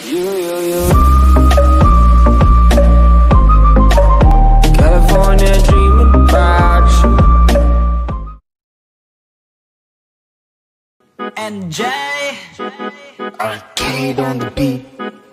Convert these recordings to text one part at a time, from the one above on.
You, you, you. California dreaming about you. NJ Arcade on the beat.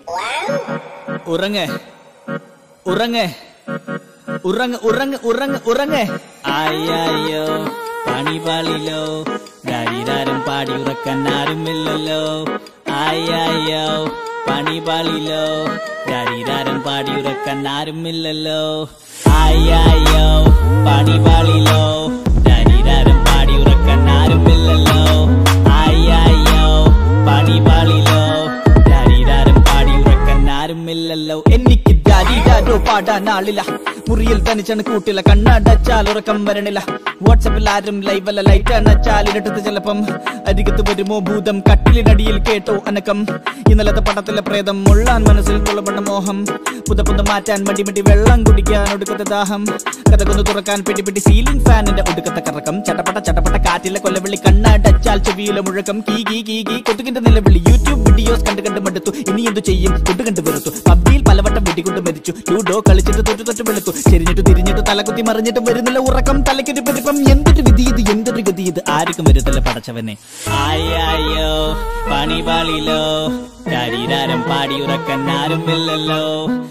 ഉറങ്ങ് ഉറങ്ങ് ഉറങ്ങ് ഉറങ്ങ് ഉറങ്ങ് ഉറങ്ങ് അയ്യോ പണി പാളിലോ ദരിദാരം പാടി ഉറക്കാൻ ആരുമില്ലല്ലോ അയ്യോ പണി പാളിലോ ദരിദാരം പാടി ഉറക്കാൻ ആരുമില്ലല്ലോ അയ്യോ പണി പാളിലോ ദരിദാരം പാടി ഉറക്കാൻ ആരുമില്ലല്ലോ അയ്യോ പണി പാളിലോ ദരിദാരം പാടി ഉറക്കാൻ ആരുമില്ലല്ലോ എനിക്ക് ദരിദാരോ പാടാൻ ആളില്ല മുറിയിൽ തനിച്ചാണ് കൂട്ടില്ല കണ്ണടച്ചാൽ ഉറക്കം വരണില്ല വാട്സപ്പിൽ ആരും ലൈവ് അല്ല ലൈറ്റ് അണച്ചാൽ ഇരട്ടത്ത് ചിലപ്പം അരികത്ത് വരുമോ ഭൂതം കട്ടിലിനടിയിൽ കേട്ടോ അനക്കം ഇന്നലത്തെ പടത്തിലെ പ്രേതം മുള്ളാൻ മനസ്സിൽ തുള്ളപ്പെട്ട മോഹം പുത പുത മാറ്റാൻ മടി മടി വെള്ളം കുടിക്കാൻ ഒടുക്കത്തെ ദാഹം കഥകൊന്ന് തുറക്കാൻ പിടി പിടി സീലിംഗ് ഫാനിന്റെ ഒടുക്കത്തെ കറക്കം ചട്ടപ്പട്ട ചട്ടപ്പട്ട കാറ്റിലെ കൊല്ലവിളി കണ്ണടച്ചാൽ ചെവിയിലെ മുഴക്കം കീ കീ കീ കീ കൊതുകിന്റെ നിലവിളി യൂട്യൂബ് വീഡിയോസ് കണ്ട് കണ്ട് മടുത്തു ഇനി എന്തു ചെയ്യും കൊണ്ടു കണ്ട് വെറുത്തു പബ്ജിയിൽ പലവട്ടം വെടികൊണ്ട് മരിച്ചു ലൂഡോ കളിച്ചിട്ട് തൊട്ട് തൊട്ട് വെളുത്തു ചെരിഞ്ഞിട്ട് തിരിഞ്ഞിട്ട് തലകുത്തി മറിഞ്ഞിട്ട് വരുന്നില്ല ഉറക്കം തലയ്ക്കൊരു പെരുപ്പം എന്തൊരു വിധി ഇത് എന്തൊരു ഗതി ഇത് ആർക്കും വരുത്തില്ല പടച്ചവനെ ആയോ പണി പാളിലോ ശരീരം പാടി ഉറക്കാൻ ആരുമില്ലല്ലോ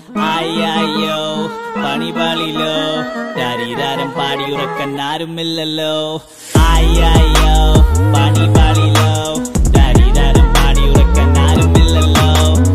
ആയോ പണി പാളിലോ ശരീരം പാടി ഉറക്കാൻ ആരുമില്ലല്ലോ ആയോ പണി പാളിലോ ശരീരം പാടി ഉറക്കാൻ ആരുമില്ലല്ലോ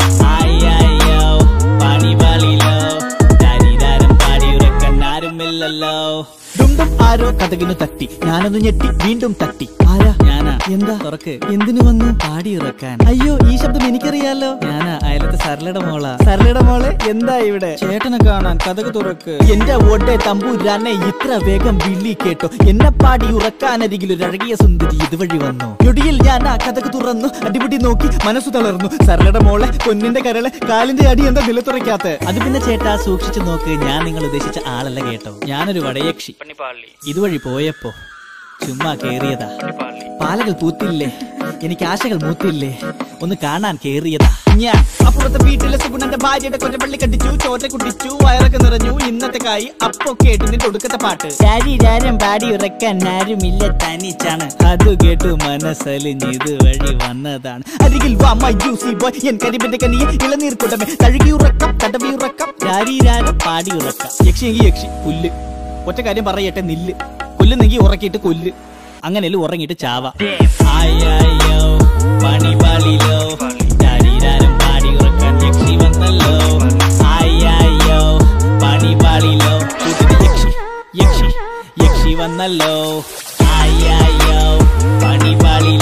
ആയോ പണി പാളിലോ ശരീരം പാടി ഉറക്കാൻ ആരുമില്ലല്ലോ ഡുംഡും ആരോ കഥകിനു തട്ടി ഞാനൊന്ന് ഞെട്ടി വീണ്ടും തട്ടി ആരാ ഞാനാ എന്താ തുറക്ക് എന്തിനു വന്നു പാടി ഇറക്കാൻ അയ്യോ ഈ ശബ്ദം എനിക്കറിയാലോ ഞാനാ അയലത്തെ സരളയുടെ മോളാ സരളയുടെ മോളെ എന്താ ഇവിടെ ചേട്ടനെ കാണാൻ കഥക് തുറക്ക് എന്റെ ഓട്ടെ തമ്പൂരാനെ ഇത്ര വേഗം വിളി കേട്ടോ എന്നെ പാടി ഉറക്കാനരികിൽ ഒരു അഴകിയ സുന്ദരി ഇതുവഴി വന്നു ഞൊടിയിൽ ഞാൻ ആ കഥക് തുറന്നു അടിപിടി നോക്കി മനസ്സു തളർന്നു സരളയുടെ മോളെ പൊന്നിന്റെ കരളെ കാലിന്റെ അടി എന്താ നിലത്തുറയ്ക്കാത്ത അത് പിന്നെ ചേട്ടാ സൂക്ഷിച്ചു നോക്ക് ഞാൻ നിങ്ങൾ ഉദ്ദേശിച്ച ആളല്ല കേട്ടോ ഞാനൊരു വടയക്ഷി ഇതുവഴി പോയപ്പോ ചുമ്മാ കേറിയതാ പാലകൾ പൂത്തില്ലേ എനിക്ക് ആശകൾ മൂത്തില്ലേ ഒന്ന് കാണാൻ കേറിയതാ ഞാൻ അപ്പുറത്തെ വീട്ടിലെ സുഗുണന്റെ ഭാര്യയുടെ കൊറ്റപ്പള്ളി കണ്ടിച്ചു ചോറ്റ കുട്ടിച്ചു വയറൊക്കെ നിറഞ്ഞു ഇന്നത്തെ കായി അപ്പൊ കേട്ടു നിന്റെ ഒടുക്കത്തെ പാട്ട് ശരീരം പാടി ഉറക്കാൻ ആരുമില്ല തനിച്ചാണ് അത് കേട്ടു മനസ്സലിഞ്ഞ് ഇതുവഴി വന്നതാണ് അരികിൽ വാ മൈ ജ്യൂസി ബോയ് എൻ കരിമ്പിന്റെ കനിയെ ഇളനീർ കുടമേ തഴുകി ഉറക്കം തടവി ഉറക്കം ശരീരം പാടി ഉറക്കം യക്ഷിയെങ്കി യക്ഷി പുല്ല് ഒറ്റ കാര്യം പറയട്ടെ നില്ല് കൊല്ലുന്നെങ്കി ഉറക്കിയിട്ട് കൊല്ല് അങ്ങനെയല്ല ഉറങ്ങിയിട്ട് ചാവ ആയോ പണി പാളിലോ ശരീരം പാടി ഉറക്കാൻ യക്ഷി വന്നല്ലോ ആയോ പണി പാളിലോ കൂട്ടിന് യക്ഷി യക്ഷി യക്ഷി വന്നല്ലോ ആയോ പണി പാളിലോ